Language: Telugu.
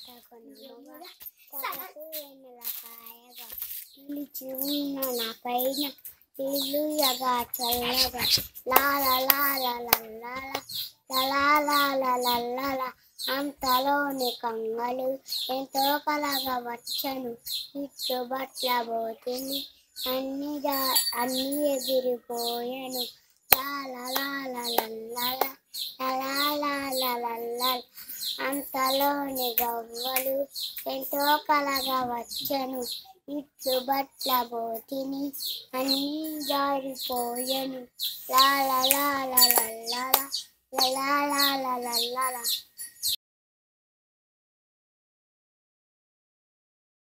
కొనముగా సగటు వెన్నెలకాయగా నిలిచి ఉన్న నా పైన ఇల్లుయగా చల్లగా లాల లాల లల్లాల లలాల లల్లాల అంతలోని కంగలు ఎంతో కలగా వచ్చను ఇట్లు బట్ల పోతుంది అన్ని దా- అన్ని ఎగిరిపోయాను లాల లాల లల్లాల లలాల లల్లాల అంతలోని గవ్వలు ఎంతో కలగా వచ్చను ఇట్లు బట్ల పోతిని అన్ని జారిపోయెను లాల లాల లల్లాల లలాల లల్లాల